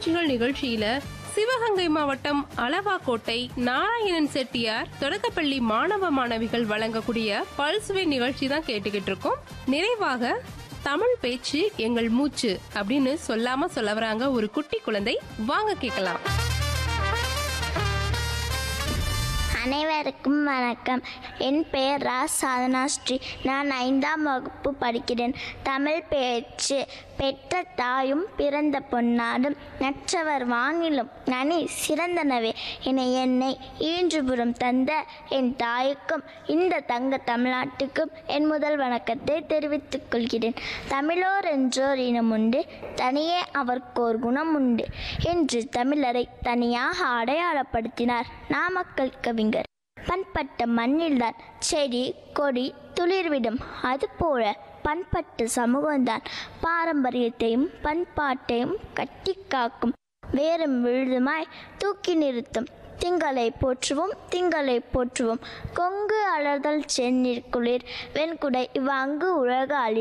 பட்டாம்பூச்சிகள் நிகழ்ச்சியில சிவகங்கை மாவட்டம் அளவாக்கோட்டை நாராயணன் செட்டியார் தொடக்கப்பள்ளி மாணவ மாணவிகள் வழங்கக்கூடிய பல்சுவை நிகழ்ச்சி தான் கேட்டுக்கிட்டு இருக்கோம் நிறைவாக தமிழ் பேச்சு எங்கள் மூச்சு அப்படின்னு சொல்லாம சொல்ல வராங்க ஒரு குட்டி குழந்தை வாங்க கேட்கலாம் அனைவருக்கும் வணக்கம் என் பெயர் ரா சாதனா ஸ்ரீ நான் ஐந்தாம் வகுப்பு படிக்கிறேன் தமிழ் பேச்சு பெற்ற தாயும் பிறந்த பொன்னாடும் நற்றவர் வானிலும் நனி சிறந்தனவே என என்னை ஈன்றுபுறம் தந்த என் தாய்க்கும் இந்த தங்க தமிழ்நாட்டுக்கும் என் முதல் வணக்கத்தை தெரிவித்துக் கொள்கிறேன் தமிழோர் என்றோர் இனம் உண்டு தனியே அவர்க்கோர் குணம் உண்டு என்று தமிழரை தனியாக அடையாளப்படுத்தினார் நாமக்கல் கவிஞர் பண்பட்ட மண்ணில்தான் செடி கொடி துளிர்விடும் அதுபோல பண்பட்ட சமூகம்தான் பாரம்பரியத்தையும் பண்பாட்டையும் கட்டி காக்கும் வேறும் விழுதுமாய் தூக்கி நிறுத்தும் திங்களை போற்றுவோம் திங்களை போற்றுவோம் கொங்கு அலர்தல் செந்நீர் குளிர் வெண்குடை இவ்வங்கு உலக அழி